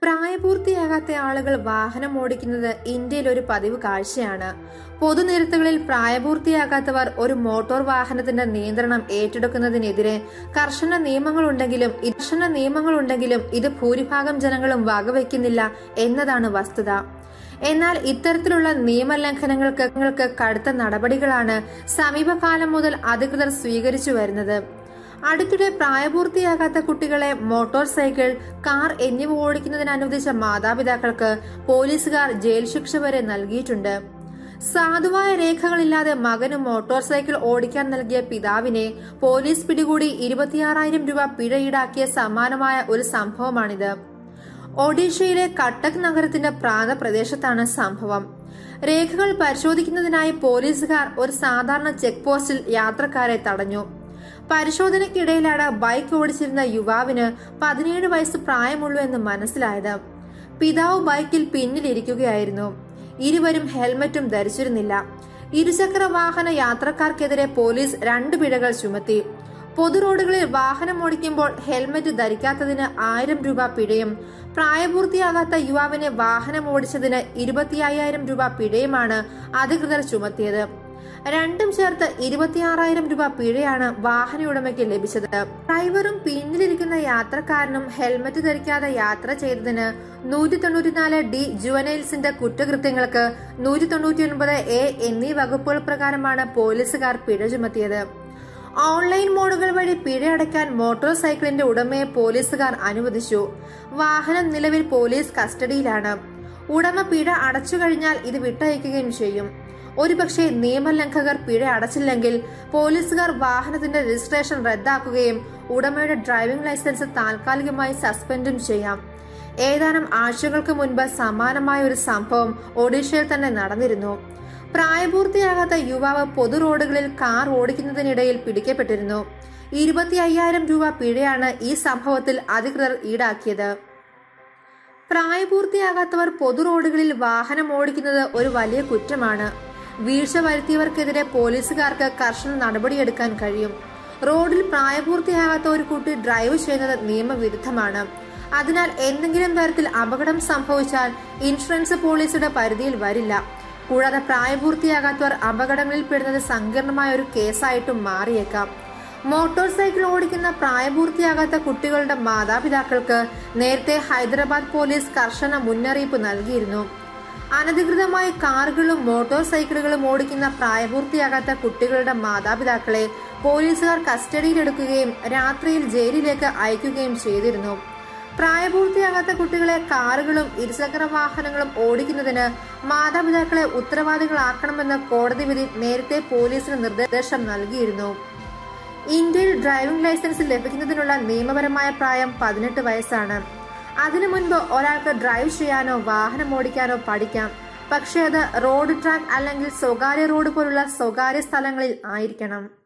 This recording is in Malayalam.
പ്രായപൂർത്തിയാകാത്ത ആളുകൾ വാഹനം ഓടിക്കുന്നത് ഇന്ത്യയിൽ ഒരു പതിവ് കാഴ്ചയാണ് പൊതുനിരത്തുകളിൽ പ്രായപൂർത്തിയാകാത്തവർ ഒരു മോട്ടോർ വാഹനത്തിന്റെ നിയന്ത്രണം ഏറ്റെടുക്കുന്നതിനെതിരെ കർശന നിയമങ്ങളുണ്ടെങ്കിലും കർശന നിയമങ്ങളുണ്ടെങ്കിലും ഇത് ഭൂരിഭാഗം ജനങ്ങളും വകവയ്ക്കുന്നില്ല എന്നതാണ് വസ്തുത എന്നാൽ ഇത്തരത്തിലുള്ള നിയമലംഘനങ്ങൾക്ക് ങ്ങൾക്ക് കടുത്ത നടപടികളാണ് സമീപകാലം മുതൽ അധികൃതർ സ്വീകരിച്ചു വരുന്നത് അടുത്തിടെ പ്രായപൂർത്തിയാകാത്ത കുട്ടികളെ മോട്ടോർ സൈക്കിൾ കാർ എന്നിവ ഓടിക്കുന്നതിന് അനുവദിച്ച മാതാപിതാക്കൾക്ക് പോലീസുകാർ ജയിൽ ശിക്ഷ വരെ നൽകിയിട്ടുണ്ട് സാധുവായ രേഖകളില്ലാതെ മകന് മോട്ടോർ സൈക്കിൾ ഓടിക്കാൻ നൽകിയ പിതാവിനെ പോലീസ് പിടികൂടി ഇരുപത്തിയാറായിരം രൂപ പിഴ ഈടാക്കിയ സമാനമായ ഒരു സംഭവമാണിത് ഒഡീഷയിലെ കട്ടക് നഗരത്തിന്റെ പ്രാന്തപ്രദേശത്താണ് സംഭവം രേഖകൾ പരിശോധിക്കുന്നതിനായി പോലീസുകാർ ഒരു സാധാരണ ചെക്ക് പോസ്റ്റിൽ യാത്രക്കാരെ തടഞ്ഞു പരിശോധനയ്ക്കിടയിലാണ് ബൈക്ക് ഓടിച്ചിരുന്ന യുവാവിന് പതിനേഴ് വയസ്സ് പ്രായമുള്ളൂ എന്ന് മനസ്സിലായത് പിതാവ് ബൈക്കിൽ പിന്നിലിരിക്കുകയായിരുന്നു ഇരുവരും ഹെൽമറ്റും ധരിച്ചിരുന്നില്ല ഇരുചക്ര വാഹന യാത്രക്കാർക്കെതിരെ പോലീസ് രണ്ട് പിഴകൾ ചുമത്തി പൊതു റോഡുകളിൽ വാഹനം ഓടിക്കുമ്പോൾ ഹെൽമറ്റ് ധരിക്കാത്തതിന് ആയിരം രൂപ പിഴയും പ്രായപൂർത്തിയാകാത്ത യുവാവിനെ വാഹനം ഓടിച്ചതിന് ഇരുപത്തി അയ്യായിരം രൂപ പിഴയുമാണ് അധികൃതർ ചുമത്തിയത് രണ്ടും ചേർത്ത് ഇരുപത്തിയാറായിരം രൂപ പിഴയാണ് വാഹന ഉടമയ്ക്ക് ലഭിച്ചത് ഡ്രൈവറും പിന്നിലിരിക്കുന്ന യാത്രക്കാരനും ഹെൽമറ്റ് ധരിക്കാതെ യാത്ര ചെയ്തതിന് നൂറ്റി തൊണ്ണൂറ്റിനാല് ഡി ജുവനൈൽസിന്റെ കുറ്റകൃത്യങ്ങൾക്ക് നൂറ്റി തൊണ്ണൂറ്റി ഒൻപത് എ എന്നീ വകുപ്പുകൾ പ്രകാരമാണ് പോലീസുകാർ പിഴ ചുമത്തിയത് ഓൺലൈൻ മോഡുകൾ വഴി പിഴ അടയ്ക്കാൻ മോട്ടോർ സൈക്കിളിന്റെ ഉടമയെ പോലീസുകാർ അനുവദിച്ചു വാഹനം നിലവിൽ പോലീസ് കസ്റ്റഡിയിലാണ് ഉടമ പിഴ അടച്ചു കഴിഞ്ഞാൽ ഇത് വിട്ടയക്കുകയും ചെയ്യും ഒരുപക്ഷെ നിയമലംഘകർ പിഴ അടച്ചില്ലെങ്കിൽ പോലീസുകാർ വാഹനത്തിന്റെ രജിസ്ട്രേഷൻ റദ്ദാക്കുകയും ഉടമയുടെ ഡ്രൈവിംഗ് ലൈസൻസ് താൽക്കാലികമായി സസ്പെൻഡും ചെയ്യാം ഏതാനും ആഴ്ചകൾക്ക് മുൻപ് സമാനമായ ഒരു സംഭവം ഒഡീഷയിൽ തന്നെ നടന്നിരുന്നു പ്രായപൂർത്തിയാകാത്ത യുവാവ് പൊതു റോഡുകളിൽ കാർ ഓടിക്കുന്നതിനിടയിൽ പിടിക്കപ്പെട്ടിരുന്നു ഇരുപത്തി അയ്യായിരം രൂപ പിഴയാണ് ഈ സംഭവത്തിൽ അധികൃതർ ഈടാക്കിയത് പ്രായപൂർത്തിയാകാത്തവർ പൊതു റോഡുകളിൽ വാഹനം ഓടിക്കുന്നത് ഒരു വലിയ കുറ്റമാണ് വീഴ്ച വരുത്തിയവർക്കെതിരെ പോലീസുകാർക്ക് കർശന നടപടിയെടുക്കാൻ കഴിയും റോഡിൽ പ്രായപൂർത്തിയാകാത്ത ഒരു കുട്ടി ഡ്രൈവ് ചെയ്യുന്നത് നിയമവിരുദ്ധമാണ് അതിനാൽ എന്തെങ്കിലും തരത്തിൽ അപകടം സംഭവിച്ചാൽ ഇൻഷുറൻസ് പോളിസിയുടെ പരിധിയിൽ വരില്ല കൂടാതെ പ്രായപൂർത്തിയാകാത്തവർ അപകടങ്ങളിൽ പെടുന്നത് സങ്കീർണമായ ഒരു കേസായിട്ടും മാറിയേക്കാം മോട്ടോർ സൈക്കിൾ ഓടിക്കുന്ന പ്രായപൂർത്തിയാകാത്ത കുട്ടികളുടെ മാതാപിതാക്കൾക്ക് നേരത്തെ ഹൈദരാബാദ് പോലീസ് കർശന മുന്നറിയിപ്പ് നൽകിയിരുന്നു അനധികൃതമായി കാറുകളും മോട്ടോർ സൈക്കിളുകളും ഓടിക്കുന്ന പ്രായപൂർത്തിയാകാത്ത കുട്ടികളുടെ മാതാപിതാക്കളെ പോലീസുകാർ കസ്റ്റഡിയിലെടുക്കുകയും രാത്രിയിൽ ജയിലിലേക്ക് അയക്കുകയും ചെയ്തിരുന്നു പ്രായപൂർത്തിയാകാത്ത കുട്ടികളെ കാറുകളും ഇരുചക്ര വാഹനങ്ങളും ഓടിക്കുന്നതിന് മാതാപിതാക്കളെ ഉത്തരവാദികളാക്കണമെന്ന കോടതി വിധി നേരത്തെ പോലീസിന് നിർദ്ദേശം നൽകിയിരുന്നു ഇന്ത്യയിൽ ഡ്രൈവിംഗ് ലൈസൻസ് ലഭിക്കുന്നതിനുള്ള നിയമപരമായ പ്രായം പതിനെട്ട് വയസ്സാണ് അതിനു മുൻപ് ഒരാൾക്ക് ഡ്രൈവ് ചെയ്യാനോ വാഹനം ഓടിക്കാനോ പഠിക്കാം പക്ഷേ അത് റോഡ് ട്രാക്ക് അല്ലെങ്കിൽ സ്വകാര്യ റോഡ് പോലുള്ള സ്വകാര്യ സ്ഥലങ്ങളിൽ ആയിരിക്കണം